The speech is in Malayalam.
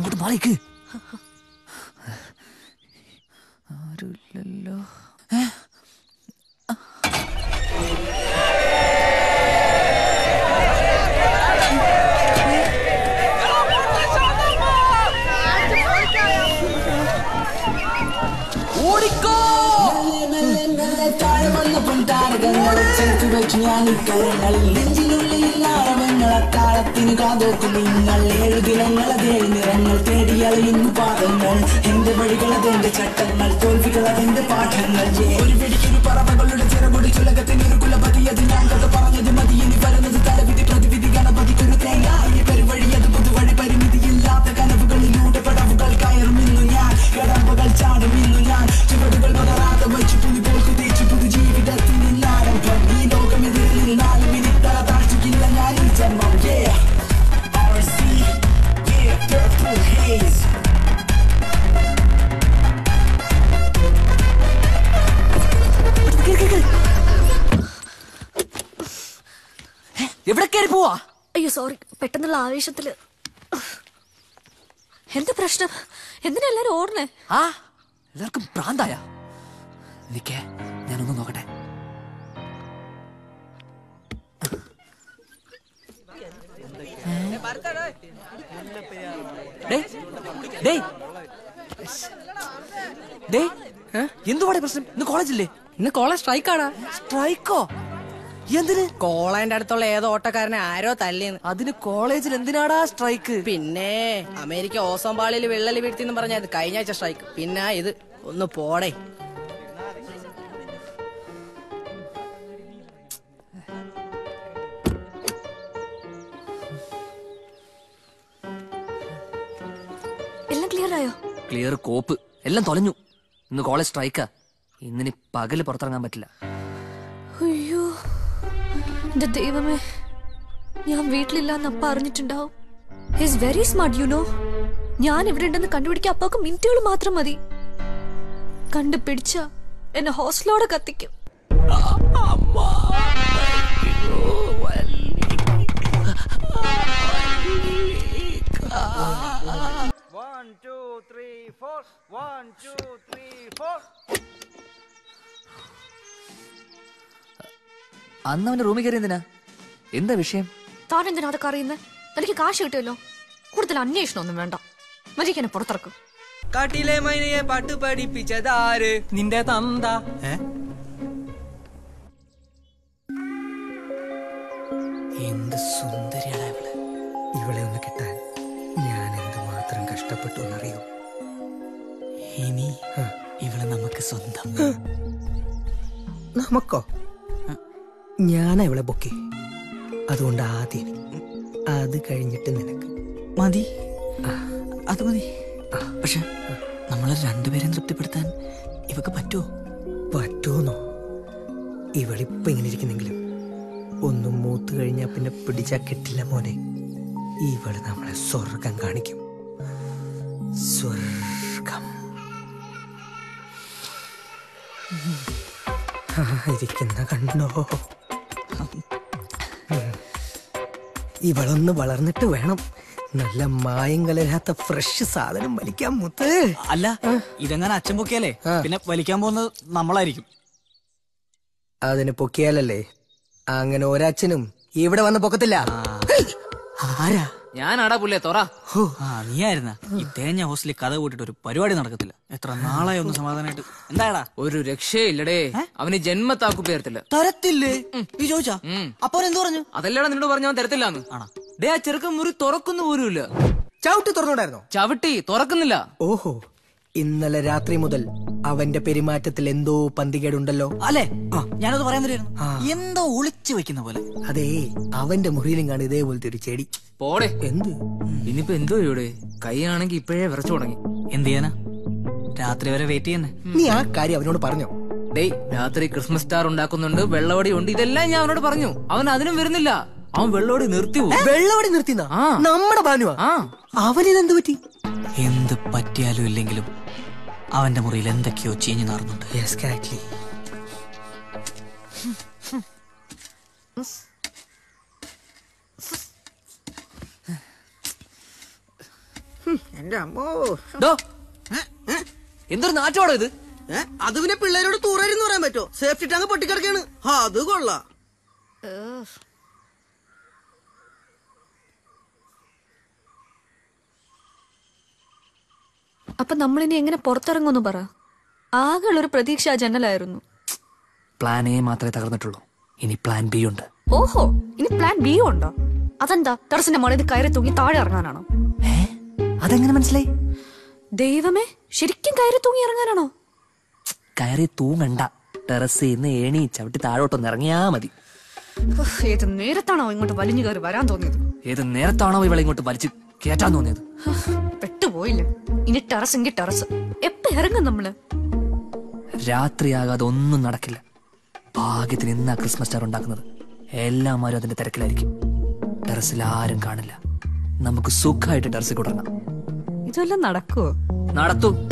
അങ്ങോട്ട് മാറിക്ക് ആരുമില്ലല്ലോ ഓടിക്കോ നെഞ്ചിനുള്ളിൽ കാതോക്കും നിങ്ങൾ ഏഴു ദിനങ്ങളതേഴ് നിറങ്ങൾ തേടിയറിയുന്നു പാദങ്ങൾ എന്റെ വഴികളതെന്റെ ചട്ടങ്ങൾ തോൽവികളതെന്റെ പാഠങ്ങൾ ഒരു പിടിക്കൊരു പറവകളുടെ ചിറകുടി ചുലകത്തിന് ഒരു കുലപതിയത് ഞാൻ കഥ പറഞ്ഞത് മതി ഇനി വരുന്നത് തലവിധി പ്രതിവിധി ഗണപതിക്കൊരു തേങ്ങ ഈ പെരുവഴി അത് പുതുവഴി പരിമിതിയില്ലാത്ത കനവുകളിലൂടെ പടവുകൾ കയറും ഇന്നു ഞാൻ കടമ്പകൾ ചാടും ഇന്നു ഞാൻ ചുവടുകൾ പതറാതെ വച്ചു പുലി പോൽ കുതിച്ചു പുതു ജീവിതത്തിൽ നിന്നാരംഭം ഈ ലോകമെതിരിൽ നിന്നാലും ഇനി തല താഴ്ചയ്ക്കില്ല ഞാൻ ഈ ജന്മം yeah RC yeah purple haze എവിടെ കയറി പോവാ അയ്യോ സോറി പെട്ടെന്നുള്ള ആവേശത്തില് എന്താ പ്രശ്നം എന്തിനാ എല്ലാരും ഓടണേ ആ എല്ലാവർക്കും ഭ്രാന്തായ നിക്കേ ഞാനൊന്ന് നോക്കട്ടെ ഡേയ്, ഡേയ്. ഡേയ്, എന്തുവാടെ പ്രശ്നം ഇന്ന് കോളേജില്ലേ ഇന്ന് കോളേജ് സ്ട്രൈക്കാടാ സ്ട്രൈക്കോ എന്തിന് കോളേജിന്റെ അടുത്തുള്ള ഏതോ ഓട്ടക്കാരനെ ആരോ തല്ലിന്ന് അതിന് കോളേജിൽ എന്തിനാടാ സ്ട്രൈക്ക് പിന്നെ അമേരിക്ക ഓസോം പാളിയിൽ വിള്ളൽ വീഴ്ത്തിന്ന് പറഞ്ഞത് കഴിഞ്ഞ ആഴ്ച സ്ട്രൈക്ക് പിന്നെ ഇത് ഒന്ന് പോടേ എല്ലാം ക്ലിയർ ആയോ ക്ലിയർ കോപ്പ് എല്ലാം തൊലഞ്ഞു ഇന്ന് കോളേജ് സ്ട്രൈക്കാ ഇന്നിനി പകല് പുറത്തിറങ്ങാൻ പറ്റില്ല അയ്യോ എന്റെ ദൈവമേ ഞാൻ വീട്ടിലില്ലാന്ന് അപ്പ അറിഞ്ഞിട്ടുണ്ടാവും he's very smart you know ഞാൻ ഇവിടെ ഉണ്ടെന്ന് കണ്ടുപിടിക്കാൻ അപ്പാക്ക് മിനിറ്റുകൾ മാത്രം മതി കണ്ടുപിടിച്ച എന്നെ ഹോസ്റ്റലോടെ കത്തിക്കും One, two, three, four. One, two, three, four. അന്ന് അവന്റെ റൂമിൽ കയറി എന്തിനാ എന്താ വിഷയം താൻ എന്തിനാ അതൊക്കെ അറിയുന്നത് എനിക്ക് കാശ് കിട്ടുമല്ലോ കൂടുതൽ അന്വേഷണം ഒന്നും വേണ്ട മര്യാദയ്ക്ക് എന്നെ പുറത്തിറക്കും കാട്ടിലെ മൈനയെ പാട്ട് പഠിപ്പിച്ചതാര് നിന്റെ തന്ത എന്ത് സുന്ദരിയാണ് ഇവള് ഇവളെ ഒന്ന് കിട്ടാൻ ഞാൻ എന്തുമാത്രം കഷ്ടപ്പെട്ടു എന്നറിയോ ഇനി ഇവളെ നമുക്ക് സ്വന്തം നമുക്കോ ഞാനാ ഇവളെ ബൊക്കെ അതുകൊണ്ട് ആദ്യം എനിക്ക്. അത് കഴിഞ്ഞിട്ട് നിനക്ക് മതി അത് മതി പക്ഷെ നമ്മളെ രണ്ടുപേരെയും തൃപ്തിപ്പെടുത്താൻ ഇവക്ക് പറ്റുമോ പറ്റുമെന്നോ ഇവളിപ്പോ ഇങ്ങനെ ഇരിക്കുന്നെങ്കിലും ഒന്നും മൂത്ത് കഴിഞ്ഞാ പിന്നെ പിടിച്ചാ കിട്ടില്ല മോനെ ഇവള് നമ്മളെ സ്വർഗം കാണിക്കും സ്വർഗം ആ, ഇരിക്കുന്ന കണ്ടോ ഉം. ഇവളൊന്ന് വളർന്നിട്ട് വേണം നല്ല മായം കലരാത്ത ഫ്രഷ് സാധനം വലിക്കാൻ മുത്ത് അല്ല ഇതെങ്ങനെ അച്ഛൻ പൊക്കിയാലേ പിന്നെ വലിക്കാൻ പോകുന്നത് നമ്മളായിരിക്കും അതിന് പൊക്കിയാലല്ലേ അങ്ങനെ ഒരച്ഛനും ഇവിടെ വന്ന് പൊക്കത്തില്ല ആരാ ഞാനാടാ പുല്ലേ തൊറ ആ നീയായിരുന്ന ഈ തേഞ്ഞ ഹോസ്റ്റലിൽ കഥ കൂട്ടിട്ട് ഒരു പരിപാടി നടക്കത്തില്ല എത്ര നാളായി ഒന്ന് സമാധാനമായിട്ട് എന്താടാ ഒരു രക്ഷയില്ലടേ അവന് ജന്മത്താക്കു പേർത്തില്ല തരത്തില്ലേ നീ ചോദിച്ചാ അപ്പൊ അവൻ എന്ത് പറഞ്ഞു അതല്ലടാ നിന്നോട് പറഞ്ഞ അവൻ തരത്തില്ലാന്ന് ഡേ ആ ചെറുക്കൻ മുറി തുറക്കുന്നു പോലുമില്ല ചവിട്ടി തുറന്നോടായിരുന്നോ ചവിട്ടി തുറക്കുന്നില്ല ഓഹോ ഇന്നലെ രാത്രി മുതൽ അവന്റെ പെരുമാറ്റത്തിൽ എന്തോ പന്തികേടുണ്ടല്ലോ അല്ലേ ഞാനത് പറയാൻ വരുമായിരുന്നു എന്തോ ഒളിച്ചു വെക്കുന്ന പോലെ അതേ അവന്റെ മുറിയിലും കാണും ഇതേപോലത്തെ ഒരു ചെടി പോടെ എന്ത് ഇനിയിപ്പോ എന്തോ ഇവിടെ കൈയാണെങ്കി ഇപ്പോഴേ വിറച്ചു തുടങ്ങി എന്ത് ചെയ്യാനാ രാത്രി വരെ വെയിറ്റ് ചെയ്യുന്നേ നീ ആ കാര്യം അവനോട് പറഞ്ഞോ ഡേയ് രാത്രി ക്രിസ്മസ് സ്റ്റാർ ഉണ്ടാക്കുന്നുണ്ട് വെള്ളവടി ഉണ്ട് ഇതെല്ലാം ഞാൻ അവനോട് പറഞ്ഞു അവൻ അതിനും വരുന്നില്ല അവൻ വെള്ളവടി നിർത്തി പോകും വെള്ളവടി നിർത്തിന നമ്മുടെ ബാനുവാ അവനിതെന്ത് പറ്റി എന്ത് പറ്റിയാലും ഇല്ലെങ്കിലും അവന്റെ മുറിയിൽ എന്തൊക്കെയോ ചീഞ്ഞു നടന്നുണ്ട് യെസ് കറക്റ്റ്ലി എന്റെ അമ്മോ ഡോ എന്തൊരു നാറ്റോടോ ഇത് ഏ അത് പിന്നെ പിള്ളേരോട് തൂറരുന്ന് പറയാൻ പറ്റോ സേഫ്റ്റി ടാങ്ക് പൊട്ടിക്കിടക്കാണ് അത് കൊള്ളാം അപ്പൊ നമ്മളിനി എങ്ങനെ പുറത്തിറങ്ങുമെന്ന് പറ ആകെയുള്ളൊരു പ്രതീക്ഷ ആ ജനലായിരുന്നു പ്ലാൻ എ മാത്രമേ തകർന്നിട്ടുള്ളൂ ഇനി പ്ലാൻ ബി ഉണ്ട് ഓഹോ ഇനി പ്ലാൻ ബി ഉണ്ടോ അതെന്താ ടെറസിന്റെ മുകളിൽ കയറി തൂങ്ങി താഴെ ഇറങ്ങാനാണോ അതെങ്ങനെ മനസ്സിലായി ദൈവമേ ശരിക്കും കയറി തൂങ്ങി ഇറങ്ങാനാണോ കയറി തൂങ്ങണ്ട ടെറസ് ഇന്ന് ഏണി ചവിട്ടി താഴോട്ടൊന്ന് ഇറങ്ങിയാ മതി ഉഫ്, ഏത് നേരത്താണോ ഇങ്ങോട്ട് വലിഞ്ഞു കയറി വരാൻ തോന്നിയത് ഏത് നേരത്താണോ ഇവളെ ഇങ്ങോട്ട് വലിച്ച് കേറ്റാൻ തോന്നിയത് ഉഫ്, പെട്ടുപോയില്ലേ ഇനി ടെറസ് എങ്കിൽ ടെറസ് എപ്പ ഇറങ്ങും നമ്മള് രാത്രിയാകാതെ ഒന്നും നടക്കില്ല ഭാഗ്യത്തിന് ഇന്നാ ക്രിസ്മസ് സ്റ്റാർ ഉണ്ടാക്കുന്നത് എല്ലാമാരും അതിന്റെ തിരക്കിലായിരിക്കും ടെറസിൽ ആരും കാണില്ല നമുക്ക് സുഖമായിട്ട് ടെറസിൽ കൂടങ്ങാം ഇതെല്ലാം നടക്കുവോ നടത്തും